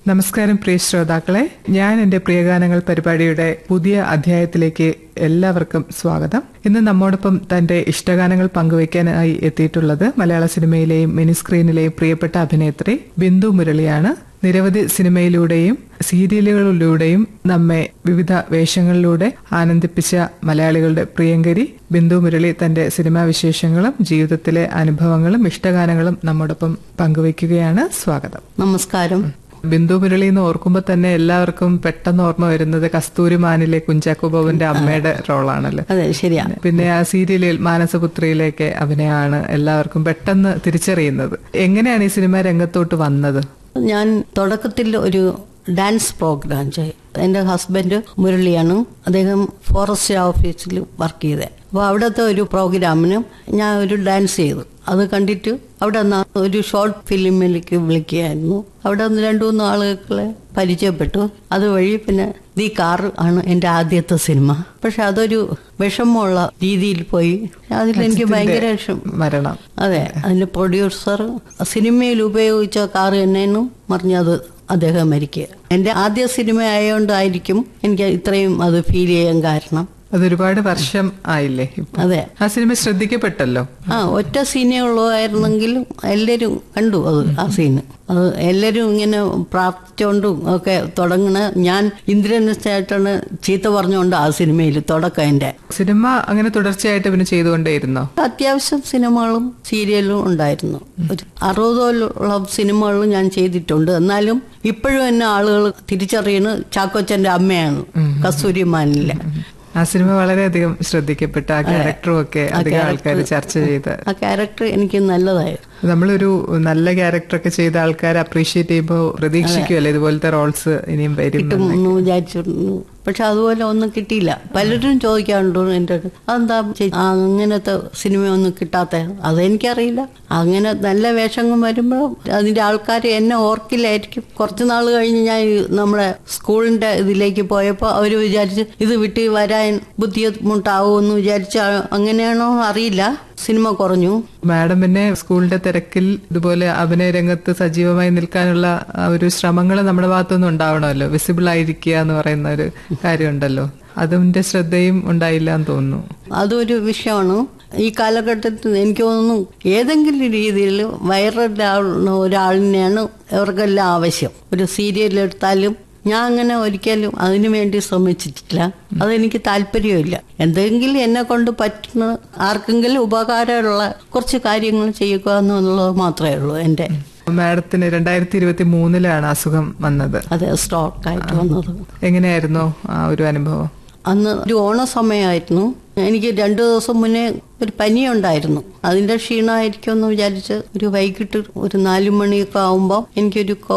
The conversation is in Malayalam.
നമസ്കാരം പ്രിയ ശ്രോതാക്കളെ ഞാൻ എന്റെ പ്രിയഗാനങ്ങൾ പരിപാടിയുടെ പുതിയ അധ്യായത്തിലേക്ക് എല്ലാവർക്കും സ്വാഗതം ഇന്ന് നമ്മോടൊപ്പം തന്റെ ഇഷ്ടഗാനങ്ങൾ പങ്കുവയ്ക്കാനായി എത്തിയിട്ടുള്ളത് മലയാള സിനിമയിലെയും മിനി സ്ക്രീനിലെയും പ്രിയപ്പെട്ട അഭിനേത്രി ബിന്ദു മുരളിയാണ് നിരവധി സിനിമയിലൂടെയും സീരിയലുകളിലൂടെയും നമ്മെ വിവിധ വേഷങ്ങളിലൂടെ ആനന്ദിപ്പിച്ച മലയാളികളുടെ പ്രിയങ്കരി ബിന്ദു മുരളി തന്റെ സിനിമാ വിശേഷങ്ങളും ജീവിതത്തിലെ അനുഭവങ്ങളും ഇഷ്ടഗാനങ്ങളും നമ്മോടൊപ്പം പങ്കുവയ്ക്കുകയാണ് സ്വാഗതം നമസ്കാരം ബിന്ദു മുരളി എന്ന് ഓർക്കുമ്പോൾ തന്നെ എല്ലാവർക്കും പെട്ടെന്ന് ഓർമ്മ വരുന്നത് കസ്തൂരി മാനിലെ കുഞ്ചാക്കോ ബോബന്റെ അമ്മയുടെ റോളാണല്ലോ അതെ ശരിയാ പിന്നെ ആ സീരിയലിൽ മാനസപുത്രിയിലേക്ക് അഭിനയമാണ് എല്ലാവർക്കും പെട്ടെന്ന് തിരിച്ചറിയുന്നത് എങ്ങനെയാണ് ഈ സിനിമ രംഗത്തോട്ട് വന്നത് ഞാൻ തുടക്കത്തിൽ ഒരു ഡാൻസ് പ്രോഗ്രാം ചെയ്യും എൻ്റെ ഹസ്ബൻഡ് മുരളിയാണ് അദ്ദേഹം ഫോറസ്റ്റ് ഓഫീസിൽ വർക്ക് ചെയ്തത് അപ്പോൾ അവിടുത്തെ ഒരു പ്രോഗ്രാമിന് ഞാൻ ഒരു ഡാൻസ് ചെയ്തു അത് കണ്ടിട്ട് അവിടെ നിന്ന് ഒരു ഷോർട്ട് ഫിലിമിലേക്ക് വിളിക്കുകയായിരുന്നു അവിടെ നിന്ന് രണ്ടു മൂന്ന് ആളുകളെ പരിചയപ്പെട്ടു അതുവഴി പിന്നെ ദി കാർ ആണ് എൻ്റെ ആദ്യത്തെ സിനിമ പക്ഷെ അതൊരു വിഷമമുള്ള രീതിയിൽ പോയി അതിലെനിക്ക് ഭയങ്കര വിഷം മരണം അതെ അതിന്റെ പ്രൊഡ്യൂസർ സിനിമയിൽ ഉപയോഗിച്ച കാർ തന്നെയെന്നും പറഞ്ഞത് അദ്ദേഹം മരിക്കുക എൻ്റെ ആദ്യ സിനിമ ആയതുകൊണ്ടായിരിക്കും എനിക്ക് ഇത്രയും അത് ഫീൽ ചെയ്യാൻ കാരണം അതൊരുപാട് വർഷം ആയില്ലേ ഇപ്പൊ അതെ ആ സിനിമ ശ്രദ്ധിക്കപ്പെട്ടല്ലോ ആ ഒറ്റ സീനേ ഉള്ളതായിരുന്നെങ്കിലും എല്ലാവരും കണ്ടു അത് ആ സീന് അത് എല്ലാവരും ഇങ്ങനെ പ്രാർത്ഥിച്ചുകൊണ്ടും ഒക്കെ തുടങ്ങണ ഞാൻ ഇന്ദ്രനച്ചായിട്ടാണ് ചീത്ത പറഞ്ഞുകൊണ്ട് ആ സിനിമയിൽ തുടക്കം എൻ്റെ സിനിമ അങ്ങനെ തുടർച്ചയായിട്ട് പിന്നെ ചെയ്തുകൊണ്ടേയിരുന്നോ അത്യാവശ്യം സിനിമകളും സീരിയലും ഉണ്ടായിരുന്നു ഒരു അറുപതോളം സിനിമകളും ഞാൻ ചെയ്തിട്ടുണ്ട് എന്നാലും ഇപ്പോഴും എന്നെ ആളുകൾ തിരിച്ചറിയുന്നത് ചാക്കോച്ചന്റെ അമ്മയാണ് കസ്തൂരി മാനിലെ ആ സിനിമ വളരെയധികം ശ്രദ്ധിക്കപ്പെട്ട ആ ക്യാരക്ടറും ഒക്കെ അധികം ആൾക്കാർ ചർച്ച ചെയ്ത് ആ ക്യാരക്ടർ എനിക്ക് നല്ലതായിരുന്നു നമ്മളൊരു നല്ല ക്യാരക്ടറൊക്കെ ചെയ്ത ആൾക്കാരെ അപ്രീഷിയേറ്റ് ചെയ്യുമ്പോൾ പ്രതീക്ഷിക്കുമല്ലോ ഇതുപോലത്തെ റോൾസ് ഇനിയും വരും കിട്ടും എന്ന് വിചാരിച്ചിരുന്നു പക്ഷെ അതുപോലെ ഒന്നും കിട്ടിയില്ല പലരും ചോദിക്കാറുണ്ട് എൻ്റെ അടുത്ത് അതെന്താ ചേച്ചി ആ അങ്ങനത്തെ സിനിമയൊന്നും കിട്ടാത്ത അതെനിക്കറിയില്ല അങ്ങനെ നല്ല വേഷങ്ങൾ വരുമ്പോൾ അതിന്റെ ആൾക്കാർ എന്നെ ഓർക്കില്ലായിരിക്കും കുറച്ച് നാൾ കഴിഞ്ഞ് ഞാൻ ഈ നമ്മുടെ സ്കൂളിന്റെ ഇതിലേക്ക് പോയപ്പോൾ അവർ വിചാരിച്ച് ഇത് വിട്ട് വരാൻ ബുദ്ധിമുട്ടാവുമെന്ന് വിചാരിച്ച അങ്ങനെയാണോ അറിയില്ല സിനിമ കുറഞ്ഞു മാഡം പിന്നെ സ്കൂളിന്റെ തിരക്കിൽ ഇതുപോലെ അഭിനയ രംഗത്ത് സജീവമായി നിൽക്കാനുള്ള ആ ഒരു ശ്രമങ്ങൾ നമ്മുടെ ഭാഗത്തുനിന്ന് ഉണ്ടാവണമല്ലോ വിസിബിൾ ആയിരിക്കുക എന്ന് പറയുന്ന ഒരു കാര്യമുണ്ടല്ലോ അതിന്റെ ശ്രദ്ധയും ഉണ്ടായില്ല എന്ന് തോന്നുന്നു അതൊരു വിഷയമാണ് ഈ കാലഘട്ടത്തിൽ എനിക്ക് തോന്നുന്നു ഏതെങ്കിലും രീതിയിൽ വൈറലാവുന്ന ഒരാളിനെയാണ് ഇവർക്കെല്ലാം ആവശ്യം ഒരു സീരിയൽ എടുത്താലും ഞാൻ അങ്ങനെ ഒരിക്കലും അതിനു വേണ്ടി ശ്രമിച്ചിട്ടില്ല അതെനിക്ക് താല്പര്യമില്ല എന്തെങ്കിലും എന്നെ കൊണ്ട് പറ്റുന്ന ആർക്കെങ്കിലും ഉപകാരമുള്ള കുറച്ച് കാര്യങ്ങൾ ചെയ്യുക എന്നുള്ളത് മാത്രമേ ഉള്ളൂ എൻ്റെ മാഡത്തിന് രണ്ടായിരത്തി ഇരുപത്തി മൂന്നിലാണ് അസുഖം വന്നത് അത് സ്റ്റോക്കായിട്ട് വന്നത് എങ്ങനെയായിരുന്നു ആ ഒരു അനുഭവം അന്ന് ഒരു ഓണ സമയമായിരുന്നു എനിക്ക് രണ്ടു ദിവസം മുന്നേ ഒരു പനി ഉണ്ടായിരുന്നു അതിന്റെ ക്ഷീണമായിരിക്കും എന്ന് വിചാരിച്ച് ഒരു വൈകിട്ട് ഒരു നാലു മണിയൊക്കെ ആവുമ്പോൾ എനിക്കൊരു